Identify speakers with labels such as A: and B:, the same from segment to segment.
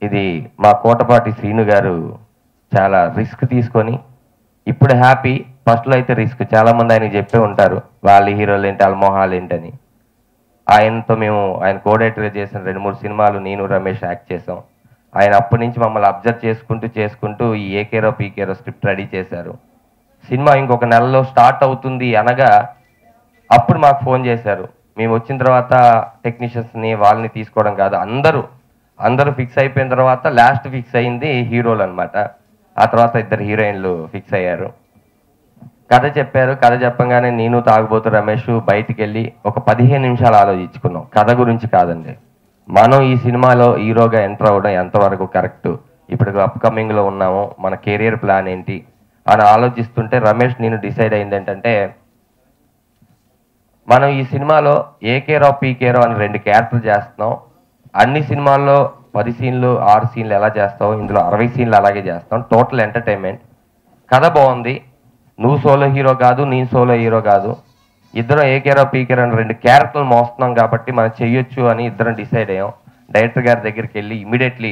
A: ఇది మా కోటపాటి శ్రీను గారు చాలా రిస్క్ తీసుకొని ఇప్పుడు హ్యాపీ ఫస్ట్లో అయితే రిస్క్ చాలా మంది ఆయనకి చెప్పే ఉంటారు వాళ్ళ హీరోలు ఏంటి వాళ్ళ మొహాలు ఏంటని ఆయనతో మేము ఆయన కోడేటర్గా చేసిన రెండు మూడు సినిమాలు నేను రమేష్ యాక్ట్ చేసాం ఆయన అప్పటి నుంచి మమ్మల్ని అబ్జర్వ్ చేసుకుంటూ చేసుకుంటూ ఈ ఏకేరో పీకేరో స్క్రిప్ట్ రెడీ చేశారు సినిమా ఇంకొక నెలలో స్టార్ట్ అవుతుంది అనగా అప్పుడు మాకు ఫోన్ చేశారు మేము వచ్చిన తర్వాత టెక్నీషియన్స్ని వాళ్ళని తీసుకోవడం కాదు అందరూ అందరూ ఫిక్స్ అయిపోయిన తర్వాత లాస్ట్ ఫిక్స్ అయింది హీరోలు అన్నమాట ఆ తర్వాత ఇద్దరు హీరోయిన్లు ఫిక్స్ అయ్యారు కథ చెప్పారు కథ చెప్పంగానే నేను తాగుబోతు రమేష్ బయటికి వెళ్ళి ఒక పదిహేను నిమిషాలు ఆలోచించుకున్నాం కథ గురించి కాదండి మనం ఈ సినిమాలో హీరోగా ఎంటర్ అవ్వడం ఎంతవరకు కరెక్ట్ ఇప్పుడు అప్కమింగ్ లో ఉన్నాము మన కెరియర్ ప్లాన్ ఏంటి అని ఆలోచిస్తుంటే రమేష్ నేను డిసైడ్ అయింది ఏంటంటే మనం ఈ సినిమాలో ఏకేరో పీకేరో అని రెండు క్యారెక్టర్లు చేస్తున్నాం అన్ని సినిమాల్లో పది సీన్లు ఆరు సీన్లు ఎలా చేస్తావు ఇందులో అరవై సీన్లు అలాగే చేస్తాం టోటల్ ఎంటర్టైన్మెంట్ కథ బాగుంది నువ్వు సోలో హీరో కాదు నేను సోలో హీరో కాదు ఇద్దరం ఏకేరో పీకేరో అని రెండు క్యారెక్టర్లు మోస్తున్నాం కాబట్టి మనం చెయ్యొచ్చు అని ఇద్దరం డిసైడ్ అయ్యాం డైరెక్టర్ గారి దగ్గరికి వెళ్ళి ఇమీడియట్లీ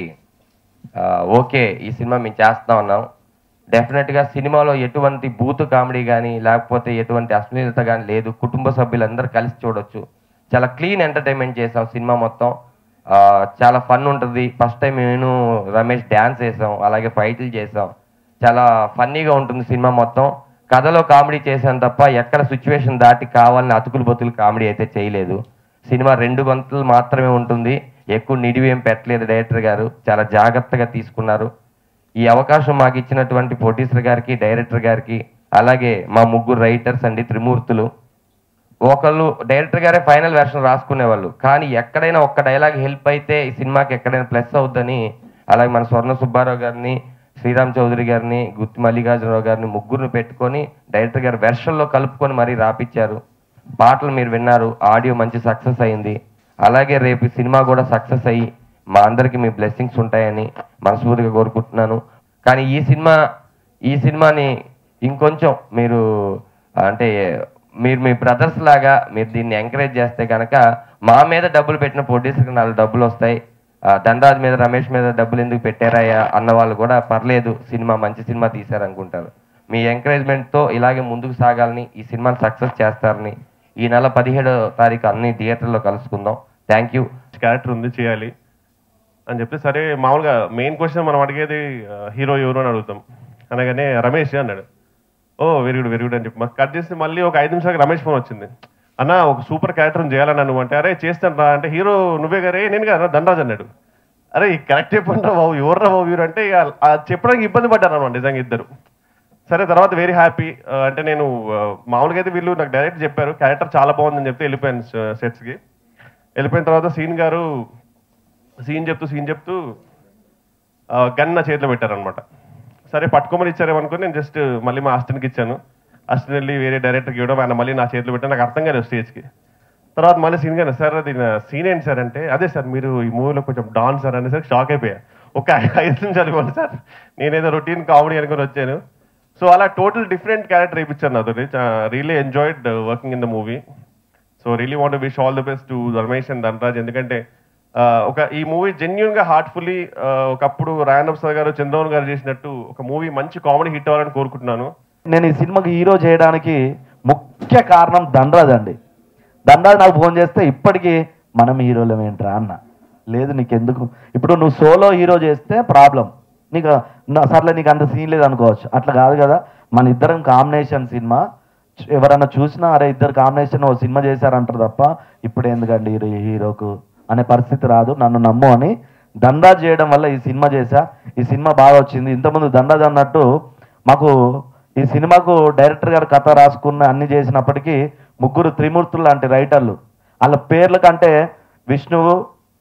A: ఓకే ఈ సినిమా మేము చేస్తా ఉన్నాం డెఫినెట్గా సినిమాలో ఎటువంటి బూతు కామెడీ కానీ లేకపోతే ఎటువంటి అశ్లీలత కానీ లేదు కుటుంబ సభ్యులందరూ కలిసి చూడొచ్చు చాలా క్లీన్ ఎంటర్టైన్మెంట్ చేసాం సినిమా మొత్తం ఆ, చాలా ఫన్ ఉంటుంది ఫస్ట్ టైం నేను రమేష్ డ్యాన్స్ వేసాం అలాగే ఫైట్లు చేసాం చాలా ఫన్నీగా ఉంటుంది సినిమా మొత్తం కథలో కామెడీ చేశాను తప్ప ఎక్కడ సిచ్యువేషన్ దాటి కావాలని అతుకులు బతుకులు కామెడీ అయితే చేయలేదు సినిమా రెండు గంటలు మాత్రమే ఉంటుంది ఎక్కువ నిడివి ఏం పెట్టలేదు డైరెక్టర్ గారు చాలా జాగ్రత్తగా తీసుకున్నారు ఈ అవకాశం మాకు ఇచ్చినటువంటి ప్రొడ్యూసర్ గారికి డైరెక్టర్ గారికి అలాగే మా ముగ్గురు రైటర్స్ అండి త్రిమూర్తులు ఒకళ్ళు డైరెక్టర్ గారే ఫైనల్ వెర్షన్ రాసుకునేవాళ్ళు కానీ ఎక్కడైనా ఒక్క డైలాగ్ హెల్ప్ అయితే ఈ సినిమాకి ఎక్కడైనా ప్లస్ అవుద్దని అలాగే మన స్వర్ణ సుబ్బారావు గారిని శ్రీరామ్ చౌదరి గారిని గుత్తి మల్లికార్జునరావు గారిని ముగ్గురిని పెట్టుకొని డైరెక్టర్ గారు వెర్షన్లో కలుపుకొని మరీ రాపిచ్చారు పాటలు మీరు విన్నారు ఆడియో మంచి సక్సెస్ అయింది అలాగే రేపు ఈ సినిమా కూడా సక్సెస్ అయ్యి మా అందరికి మీ బ్లెస్సింగ్స్ ఉంటాయని మనస్ఫూర్తిగా కోరుకుంటున్నాను కానీ ఈ సినిమా ఈ సినిమాని ఇంకొంచెం మీరు అంటే మీరు మీ బ్రదర్స్ లాగా మీరు దీన్ని ఎంకరేజ్ చేస్తే కనుక మా మీద డబ్బులు పెట్టిన ప్రొడ్యూసర్కి నాలుగు డబ్బులు వస్తాయి ఆ, ధనరాజ్ మీద రమేష్ మీద డబ్బులు ఎందుకు పెట్టారయ్యా అన్న వాళ్ళు కూడా పర్లేదు సినిమా మంచి సినిమా తీశారనుకుంటారు మీ ఎంకరేజ్మెంట్తో ఇలాగే ముందుకు సాగాలని ఈ సినిమాని సక్సెస్ చేస్తారని ఈ నెల పదిహేడో తారీఖు అన్ని థియేటర్లో కలుసుకుందాం థ్యాంక్ యూ
B: క్యారెక్టర్ ఉంది చేయాలి అని చెప్తే సరే మామూలుగా మెయిన్ క్వశ్చన్ మనం అడిగేది హీరో ఎవరు అని అడుగుతాం అనగానే రమేష్ అన్నాడు oh very good very good అని చెప్పి మాకు కట్ చేసి మళ్ళీ ఒక ఐదు నిమిషాలకి రమేష్ ఫోన్ వచ్చింది అన్న ఒక సూపర్ క్యారెక్టర్ చేయాలని నువ్వు అంటే అరే చేస్తాను రా అంటే హీరో నువ్వే గారే నేను కదా ధనరాజ్ అన్నాడు అరే కరెక్ట్ చెప్పండి రా బాబు ఎవర్రా బాబు వీరు అంటే ఇక ఆ చెప్పడానికి ఇబ్బంది పడ్డారు అనమాట నిజంగా ఇద్దరు సరే తర్వాత వెరీ హ్యాపీ అంటే నేను ఆ, మామూలుగా అయితే వీళ్ళు నాకు డైరెక్ట్ చెప్పారు క్యారెక్టర్ చాలా బాగుందని చెప్తే వెళ్ళిపోయాను సెట్స్కి వెళ్ళిపోయిన తర్వాత సీన్ గారు సీన్ చెప్తూ సీన్ చెప్తూ ఆ, గన్ నా చేతిలో పెట్టారనమాట సరే పట్టుకోమని ఇచ్చారేమనుకుని నేను జస్ట్ మళ్ళీ మా అసిస్టెంట్కి ఇచ్చాను అసిస్టెంట్ వెళ్ళి వేరే డైరెక్టర్కి ఇవ్వడం ఆయన మళ్ళీ నా చేతిలో పెట్టాను నాకు అర్థం కాలేదు స్టేజ్కి తర్వాత మళ్ళీ సీన్ గారు సార్ అది నా సీన్ ఏంటి సార్ అంటే అదే సార్ మీరు ఈ మూవీలో కొంచెం డాన్ సార్ అనేసరికి షాక్ అయిపోయా ఒక ఐదు నిమిషాలు ఇవ్వండి సార్ నేనేదో రొటీన్ కామెడీ అనుకుని వచ్చాను సో అలా టోటల్ డిఫరెంట్ క్యారెక్టర్ వేయించారు నాతో really enjoyed working in the movie so really want wish all the best to Ramesh and Dhanraj ఎందుకంటే ఆ, ఒక ఈ మూవీ జెన్యున్ గా హార్ట్ఫుల్లీ ఒకప్పుడు రాయనబ్ సార్ గారు చంద్రబాబు గారు చేసినట్టు ఒక మూవీ మంచి కామెడీ హిట్ అవ్వాలని కోరుకుంటున్నాను
C: నేను ఈ సినిమాకి హీరో చేయడానికి ముఖ్య కారణం దండరాజ్ అండి దండరాజ్ నాకు ఫోన్ చేస్తే ఇప్పటికీ మనం హీరోలం ఏంట్రా అన్న లేదు నీకెందుకు ఇప్పుడు నువ్వు సోలో హీరో చేస్తే ప్రాబ్లం నీకు నా- సర్లే నీకు అంత సీన్ లేదు అనుకోవచ్చు అట్లా కాదు కదా మన ఇద్దరం కాంబినేషన్ సినిమా చు- ఎవరన్నా చూసినా అరే ఇద్దరు కాంబినేషన్ ఓ సినిమా చేశారంటారు తప్ప ఇప్పుడు ఎందుకండి హీరో హీరోకు అనే పరిస్థితి రాదు నన్ను నమ్ము అని దండాజ్ చేయడం వల్ల ఈ సినిమా చేశా ఈ సినిమా బాగా వచ్చింది ఇంతకుముందు దండాజ్ అన్నట్టు మాకు ఈ సినిమాకు డైరెక్టర్ గారు కథ రాసుకున్న అన్ని చేసినప్పటికీ ముగ్గురు త్రిమూర్తులు లాంటి రైటర్లు వాళ్ళ పేర్ల కంటే విష్ణువు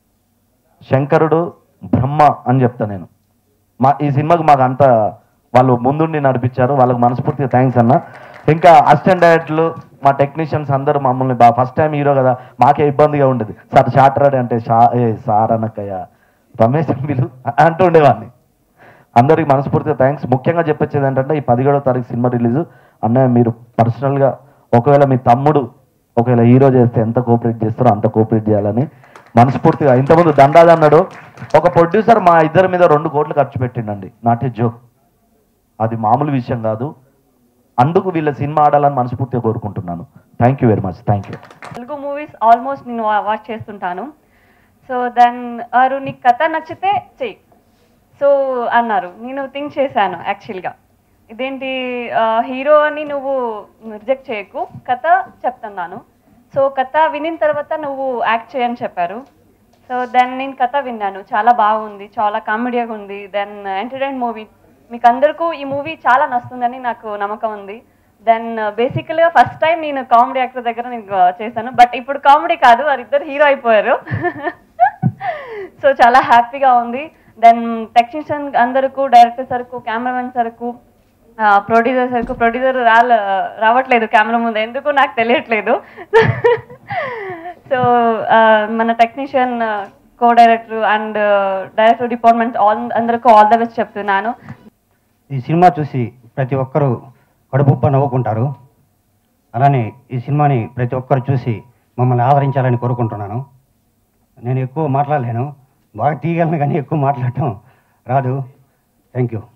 C: శంకరుడు బ్రహ్మ అని చెప్తా నేను మా ఈ సినిమాకి మాకు అంత వాళ్ళు ముందుండి నడిపించారు వాళ్ళకి మనస్ఫూర్తిగా థ్యాంక్స్ అన్న ఇంకా అసిస్టెంట్ డైరెక్టర్లు మా టెక్నీషియన్స్ అందరూ మమ్మల్ని బాగా ఫస్ట్ టైం హీరో కదా మాకే ఇబ్బందిగా ఉండేది సార్ షార్టరాడ్ అంటే షా ఏ సార్ అనక్కయ్య రమేష్ వీళ్ళు అంటూ ఉండేవాడిని అందరికి మనస్ఫూర్తిగా థ్యాంక్స్ ముఖ్యంగా చెప్పొచ్చేది ఏంటంటే ఈ పదిహేడో తారీఖు సినిమా రిలీజ్ అన్నయ్య మీరు పర్సనల్గా ఒకవేళ మీ తమ్ముడు ఒకవేళ హీరో చేస్తే ఎంత కోఆపరేట్ చేస్తారో అంత కోఆపరేట్ చేయాలని మనస్ఫూర్తిగా ఇంతకుముందు దండాది అన్నాడు ఒక ప్రొడ్యూసర్ మా ఇద్దరి మీద రెండు కోట్లు ఖర్చు పెట్టిండండి నాట్ ఏ జోక్ అది మామూలు విషయం కాదు అందుకు వీళ్ళ సినిమా ఆడాలని మనస్ఫూర్తిగా కోరుకుంటున్నాను thank you very much thank you
D: Telugu movies almost నేను వాచ్ చేస్తుంటాను సో దెన్ వారు నీకు కథ నచ్చితే చెయ్యి సో అన్నారు నేను థింక్ చేశాను యాక్చువల్గా ఇదేంటి హీరో అని నువ్వు రిజెక్ట్ చేయకు కథ చెప్తున్నాను సో కథ వినిన తర్వాత నువ్వు యాక్ట్ చేయని చెప్పారు సో దెన్ నేను కథ విన్నాను చాలా బాగుంది చాలా కామెడీగా ఉంది దెన్ ఎంటర్టైన్ మూవీ మీకు అందరికీ ఈ మూవీ చాలా నచ్చుతుందని నాకు నమ్మకం ఉంది దెన్ బేసికల్గా ఫస్ట్ టైం నేను కామెడీ యాక్టర్ దగ్గర నేను uh, చేశాను బట్ ఇప్పుడు కామెడీ కాదు వారిద్దరు హీరో అయిపోయారు సో చాలా హ్యాపీగా ఉంది దెన్ టెక్నీషియన్ అందరికీ డైరెక్టర్ సరుకు కెమెరామెన్ సరుకు ప్రొడ్యూసర్ సరుకు ప్రొడ్యూసర్ రాల రావట్లేదు కెమెరా ముందు ఎందుకు నాకు తెలియట్లేదు సో మన technician co director and director department all అందరికీ ఆల్ ద బెస్ట్ చెప్తున్నాను
E: ఈ సినిమా చూసి ప్రతి ఒక్కరూ కడుపుబ్బ నవ్వుకుంటారు అలానే ఈ సినిమాని ప్రతి ఒక్కరు చూసి మమ్మల్ని ఆదరించాలని కోరుకుంటున్నాను నేను ఎక్కువ మాట్లాడలేను బాగా తీయగలను కానీ ఎక్కువ మాట్లాడటం రాదు థ్యాంక్ యూ